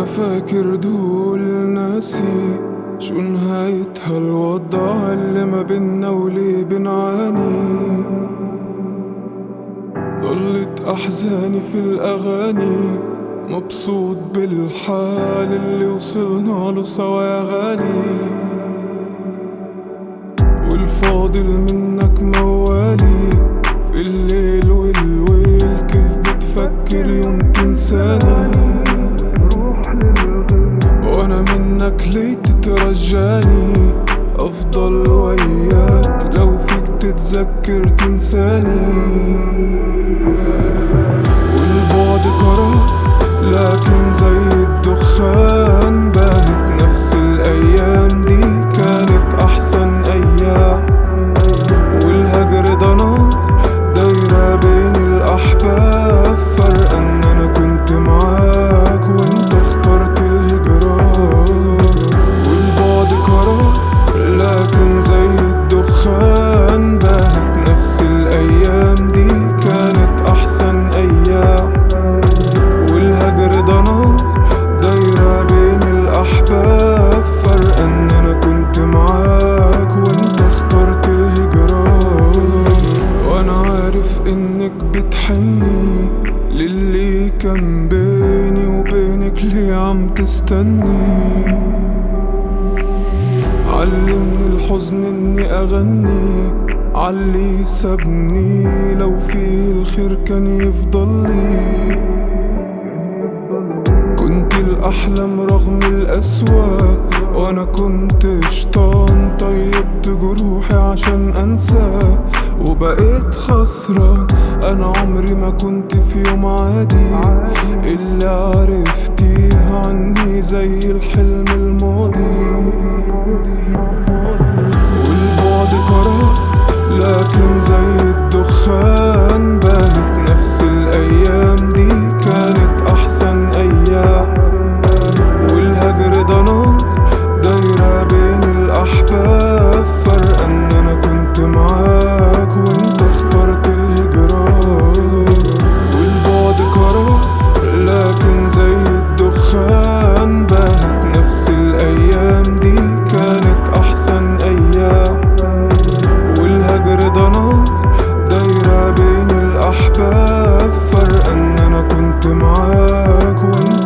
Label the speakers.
Speaker 1: انا فاكر دول ناسي شو نهايتها الوضع اللي ما بينا وليه بنعاني ضلت احزاني في الاغاني مبسوط بالحال اللي وصلنا له سوا يا غالي والفاضل منك موالي في الليل والويل كيف بتفكر يوم تنساني وانا منك ليه تترجاني افضل وياك لو فيك تتذكر تنساني والبعد قرار لكن زي الدخان باهت نفس الايام دي كانت احسن ايام والهجر ده نار دايرة بين الاحباب فرق ان انا كنت معاك وانت اخترت الهجران والبعد قرار لكن زي الدخان باهت نفس الايام دي كانت احسن ايام والهجر ده نار دايرة بين الأحباب فرق إن أنا كنت معاك وأنت اخترت الهجران وأنا عارف إنك بتحني للي كان بيني وبينك ليه عم تستني علمني الحزن إني أغني علي سابني لو في الخير كان يفضلي كنت الأحلام رغم الأسوأ وأنا كنت شيطان طيبت جروحي عشان أنسى وبقيت خسران أنا عمري ما كنت في يوم عادي اللي عرفتيه عني زي الحلم الماضي والبعد قرار لكن زي الدخان باهت نفس الأيام دي كانت أحسن أيام والهجر ده نار دايرة بين الأحباب فرق إن أنا كنت معاك وأنت اخترت الهجران والبعد قرار لكن زي الدخان باهت نفس الأيام دي كانت أحسن أيام والهجر ده نار دايرة بين الأحباب فرق إن أنا كنت معاك وأنت